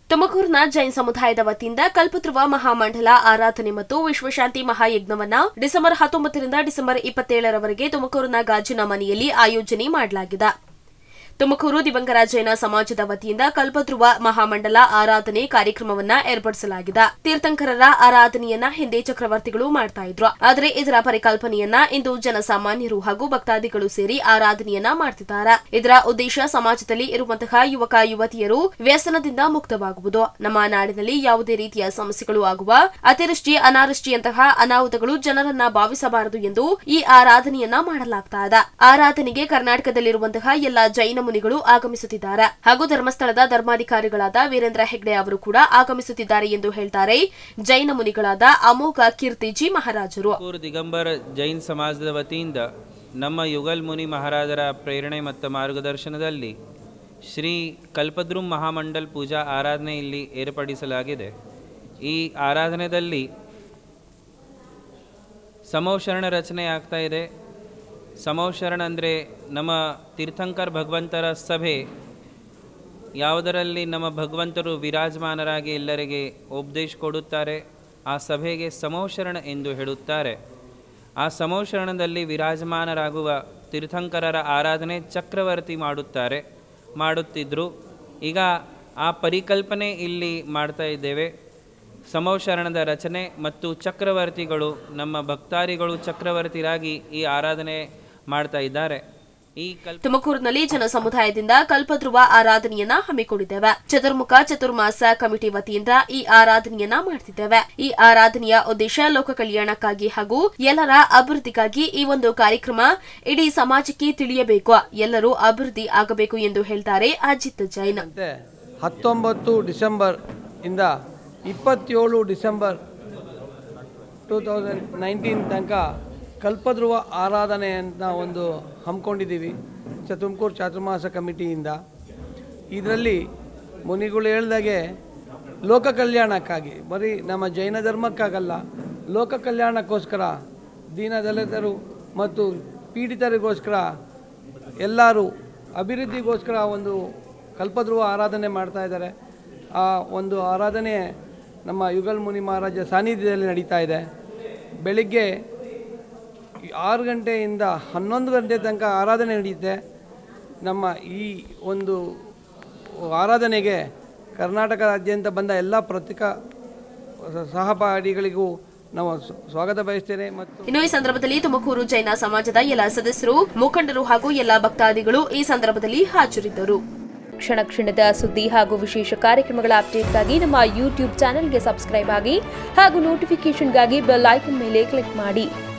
ತುಮಕೂರಿನ ಜೈನ್ ಸಮುದಾಯದ ವತಿಯಿಂದ ಕಲ್ಪತೃವ ಮಹಾಮಂಡಲ ಆರಾಧನೆ ಮತ್ತು ವಿಶ್ವಶಾಂತಿ ಮಹಾಯಜ್ಞವನ್ನ ಡಿಸೆಂಬರ್ ಹತ್ತೊಂಬತ್ತರಿಂದ ಡಿಸೆಂಬರ್ ಇಪ್ಪತ್ತೇಳರವರೆಗೆ ತುಮಕೂರಿನ ಗಾಜಿನ ಮನೆಯಲ್ಲಿ ಆಯೋಜನೆ ಮಾಡಲಾಗಿದೆ ತುಮಕೂರು ದಿವಂಗರ ಜೈನ ಸಮಾಜದ ವತಿಯಿಂದ ಕಲ್ಪಧ್ರುವ ಮಹಾಮಂಡಲ ಆರಾಧನೆ ಕಾರ್ಯಕ್ರಮವನ್ನ ಏರ್ಪಡಿಸಲಾಗಿದೆ ತೀರ್ಥಂಕರರ ಆರಾಧನೆಯನ್ನ ಹಿಂದೆ ಚಕ್ರವರ್ತಿಗಳು ಮಾಡ್ತಾ ಇದ್ರು ಆದರೆ ಇದರ ಪರಿಕಲ್ಪನೆಯನ್ನ ಇಂದು ಜನಸಾಮಾನ್ಯರು ಹಾಗೂ ಭಕ್ತಾದಿಗಳು ಸೇರಿ ಆರಾಧನೆಯನ್ನ ಮಾಡ್ತಿದ್ದಾರೆ ಇದರ ಉದ್ದೇಶ ಸಮಾಜದಲ್ಲಿ ಇರುವಂತಹ ಯುವಕ ಯುವತಿಯರು ವ್ಯಸನದಿಂದ ಮುಕ್ತವಾಗುವುದು ನಮ್ಮ ನಾಡಿನಲ್ಲಿ ಯಾವುದೇ ರೀತಿಯ ಸಮಸ್ಯೆಗಳು ಆಗುವ ಅತಿವೃಷ್ಟಿ ಅನಾವೃಷ್ಟಿಯಂತಹ ಅನಾಹುತಗಳು ಜನರನ್ನ ಭಾವಿಸಬಾರದು ಎಂದು ಈ ಆರಾಧನೆಯನ್ನ ಮಾಡಲಾಗ್ತಾ ಇದೆ ಆರಾಧನೆಗೆ ಕರ್ನಾಟಕದಲ್ಲಿರುವಂತಹ ಎಲ್ಲ ಜೈನ ಮುನಿಗಳು ಆಗಮಿಸುತ್ತಿದ್ದಾರೆ ಹಾಗೂ ಧರ್ಮಸ್ಥಳದ ಧರ್ಮಾಧಿಕಾರಿಗಳಾದ ವೀರೇಂದ್ರ ಹೆಗ್ಡೆ ಅವರು ಕೂಡ ಆಗಮಿಸುತ್ತಿದ್ದಾರೆ ಎಂದು ಹೇಳ್ತಾರೆ ಜೈನ ಮುನಿಗಳಾದ ಅಮೋಘ ಕೀರ್ತಿಜಿ ಮಹಾರಾಜರು ತುಮಕೂರು ದಿಗಂಬರ ಜೈನ್ ಸಮಾಜದ ವತಿಯಿಂದ ನಮ್ಮ ಯುಗಲ್ ಮುನಿ ಮಹಾರಾಜರ ಪ್ರೇರಣೆ ಮತ್ತು ಮಾರ್ಗದರ್ಶನದಲ್ಲಿ ಶ್ರೀ ಕಲ್ಪದ್ರುಮ್ ಮಹಾಮಂಡಲ್ ಪೂಜಾ ಆರಾಧನೆ ಇಲ್ಲಿ ಏರ್ಪಡಿಸಲಾಗಿದೆ ಈ ಆರಾಧನೆಯಲ್ಲಿ ಸಮೌಶರಣ ರಚನೆ ಆಗ್ತಾ ಇದೆ ಸಮೌಶರಣ ಅಂದರೆ ನಮ್ಮ ತೀರ್ಥಂಕರ್ ಭಗವಂತರ ಸಭೆ ಯಾವುದರಲ್ಲಿ ನಮ್ಮ ಭಗವಂತರು ವಿರಾಜಮಾನರಾಗಿ ಎಲ್ಲರಿಗೆ ಉಪದೇಶ ಕೊಡುತ್ತಾರೆ ಆ ಸಭೆಗೆ ಸಮೌಶರಣ ಎಂದು ಹೇಳುತ್ತಾರೆ ಆ ಸಮೌಶರಣದಲ್ಲಿ ವಿರಾಜಮಾನರಾಗುವ ತೀರ್ಥಂಕರರ ಆರಾಧನೆ ಚಕ್ರವರ್ತಿ ಮಾಡುತ್ತಾರೆ ಮಾಡುತ್ತಿದ್ದರು ಈಗ ಆ ಪರಿಕಲ್ಪನೆ ಇಲ್ಲಿ ಮಾಡ್ತಾ ಇದ್ದೇವೆ ಸಮೌಶರಣದ ರಚನೆ ಮತ್ತು ಚಕ್ರವರ್ತಿಗಳು ನಮ್ಮ ಭಕ್ತಾರಿಗಳು ಚಕ್ರವರ್ತಿರಾಗಿ ಈ ಆರಾಧನೆ ಮಾಡ್ತಾ ಇದ್ದಾರೆ ಈ ಕಲ್ಪ ತುಮಕೂರಿನಲ್ಲಿ ಜನ ಸಮುದಾಯದಿಂದ ಕಲ್ಪಧ್ರುವ ಆರಾಧನೆಯನ್ನ ಹಮ್ಮಿಕೊಂಡಿದ್ದೇವೆ ಚತುರ್ಮುಖ ಚತುರ್ಮಾಸ ಕಮಿಟಿ ವತಿಯಿಂದ ಈ ಆರಾಧನೆಯನ್ನ ಮಾಡ್ತಿದ್ದೇವೆ ಈ ಆರಾಧನೆಯ ಉದ್ದೇಶ ಲೋಕ ಕಲ್ಯಾಣಕ್ಕಾಗಿ ಹಾಗೂ ಎಲ್ಲರ ಅಭಿವೃದ್ಧಿಗಾಗಿ ಈ ಒಂದು ಕಾರ್ಯಕ್ರಮ ಇಡೀ ಸಮಾಜಕ್ಕೆ ತಿಳಿಯಬೇಕು ಎಲ್ಲರೂ ಅಭಿವೃದ್ಧಿ ಆಗಬೇಕು ಎಂದು ಹೇಳ್ತಾರೆ ಅಜಿತ್ ಜೈನ್ ಮತ್ತೆ ಹತ್ತೊಂಬತ್ತು ಡಿಸೆಂಬರ್ ಇಂದ ಇಪ್ಪತ್ತೇಳು ಡಿಸೆಂಬರ್ ಟೂ ತೌಸಂಡ್ ನೈನ್ಟೀನ್ ತನಕ ಕಲ್ಪಧ್ರುವ ಆರಾಧನೆ ಅಂತ ಒಂದು ಹಮ್ಮಿಕೊಂಡಿದ್ದೀವಿ ಚ ತುಮಕೂರು ಚಾತುರ್ಮಾಸ ಕಮಿಟಿಯಿಂದ ಇದರಲ್ಲಿ ಮುನಿಗಳು ಹೇಳ್ದಾಗೆ ಲೋಕ ಕಲ್ಯಾಣಕ್ಕಾಗಿ ಬರೀ ನಮ್ಮ ಜೈನ ಧರ್ಮಕ್ಕಾಗಲ್ಲ ಲೋಕ ಕಲ್ಯಾಣಕ್ಕೋಸ್ಕರ ದೀನದಲಿತರು ಮತ್ತು ಪೀಡಿತರಿಗೋಸ್ಕರ ಎಲ್ಲರೂ ಅಭಿವೃದ್ಧಿಗೋಸ್ಕರ ಒಂದು ಕಲ್ಪಧ್ರುವ ಆರಾಧನೆ ಮಾಡ್ತಾ ಇದ್ದಾರೆ ಆ ಒಂದು ಆರಾಧನೆ ನಮ್ಮ ಯುಗಲ್ ಮುನಿ ಮಹಾರಾಜ ಸಾನ್ನಿಧ್ಯದಲ್ಲಿ ನಡೀತಾ ಇದೆ ಬೆಳಿಗ್ಗೆ ಆರು ಗಂಟೆಯಿಂದ ಹನ್ನೊಂದು ಗಂಟೆ ತನಕ ಆರಾಧನೆ ನಡೆಯುತ್ತೆ ನಮ್ಮ ಈ ಒಂದು ಆರಾಧನೆಗೆ ಕರ್ನಾಟಕದಾದ್ಯಂತ ಬಂದ ಎಲ್ಲ ಪತ್ರಿಕಾ ಸಹಪಾಠಿಗಳಿಗೂ ನಾವು ಸ್ವ- ಸ್ವಾಗತ ಬಯಸ್ತೇನೆ ಮತ್ತು ಇನ್ನು ಈ ಸಂದರ್ಭದಲ್ಲಿ ತುಮಕೂರು ಜೈನ ಸಮಾಜದ ಎಲ್ಲ ಸದಸ್ಯರು ಮುಖಂಡರು ಹಾಗೂ ಎಲ್ಲ ಭಕ್ತಾದಿಗಳು ಈ ಸಂದರ್ಭದಲ್ಲಿ ಹಾಜರಿದ್ದರು ಕ್ಷಣ ಕ್ಷಣದ ಸುದ್ದಿ ಹಾಗೂ ವಿಶೇಷ ಕಾರ್ಯಕ್ರಮಗಳ ಅಪ್ಡೇಟ್ಗಾಗಿ ನಮ್ಮ ಯೂಟ್ಯೂಬ್ ಚಾನೆಲ್ಗೆ ಸಬ್ಸ್ಕ್ರೈಬ್ ಆಗಿ ಹಾಗೂ ನೋಟಿಫಿಕೇಷನ್ಗಾಗಿ ಬೆಲ್ ಐಕನ್ ಮೇಲೆ ಕ್ಲಿಕ್ ಮಾಡಿ